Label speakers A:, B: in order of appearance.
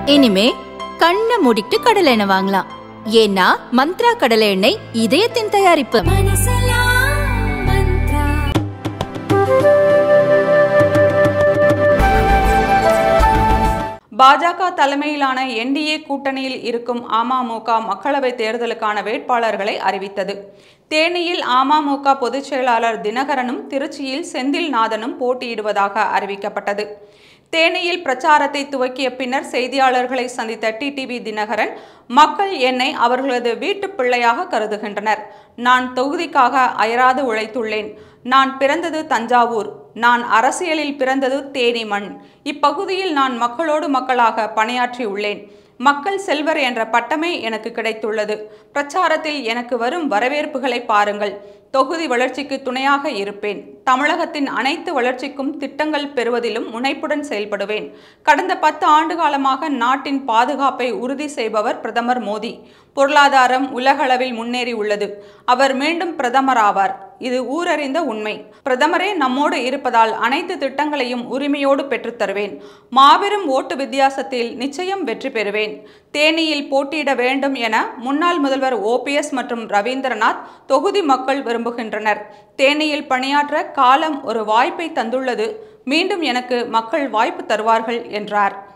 A: இனிமே கண்ணை மூடிட்டு கடலை எண்ணெய் வாங்கலாம் ஏன்னா மந்த்ரா கடலை எண்ணெய் இதயத்தின் தயாரிப்பு
B: பாஜக தலைமையிலான என்டிஏ கூட்டணியில் இருக்கும் அமமுக மக்களவைத் தேர்தலுக்கான வேட்பாளர்களை அறிவித்தது தேனியில் அமமுக பொதுச் செயலாளர் தினகரனும் திருச்சியில் செந்தில்நாதனும் போட்டியிடுவதாக அறிவிக்கப்பட்டது தேனியில் பிரச்சாரத்தை துவக்கிய பின்னர் செய்தியாளர்களை சந்தித்த டிடிவி தினகரன் மக்கள் என்னை அவர்களது வீட்டு பிள்ளையாக கருதுகின்றனர் நான் தொகுதிக்காக அயராது உழைத்துள்ளேன் நான் பிறந்தது தஞ்சாவூர் நான் அரசியலில் பிறந்தது தேனி மண் இப்பகுதியில் நான் மக்களோடு மக்களாக பணியாற்றியுள்ளேன் மக்கள் செல்வர் என்ற பட்டமே எனக்கு கிடைத்துள்ளது பிரச்சாரத்தில் எனக்கு வரும் வரவேற்புகளை பாருங்கள் தொகுதி வளர்ச்சிக்கு துணையாக இருப்பேன் தமிழகத்தின் அனைத்து வளர்ச்சிக்கும் திட்டங்கள் பெறுவதிலும் முனைப்புடன் செயல்படுவேன் கடந்த பத்து ஆண்டு காலமாக நாட்டின் பாதுகாப்பை உறுதி செய்பவர் பிரதமர் மோடி பொருளாதாரம் உலகளவில் முன்னேறி உள்ளது அவர் மீண்டும் பிரதமர் ஆவார் இது ஊரறிந்த உண்மை பிரதமரே நம்மோடு இருப்பதால் அனைத்து திட்டங்களையும் உரிமையோடு பெற்றுத் தருவேன் மாபெரும் ஓட்டு வித்தியாசத்தில் நிச்சயம் வெற்றி பெறுவேன் தேனியில் போட்டியிட வேண்டும் என முன்னாள் முதல்வர் ஓபிஎஸ் மற்றும் ரவீந்திரநாத் தொகுதி மக்கள் விரும்புகின்றனர் தேனியில் பணியாற்ற காலம் ஒரு வாய்ப்பை தந்துள்ளது மீண்டும் எனக்கு மக்கள் வாய்ப்பு தருவார்கள் என்றார்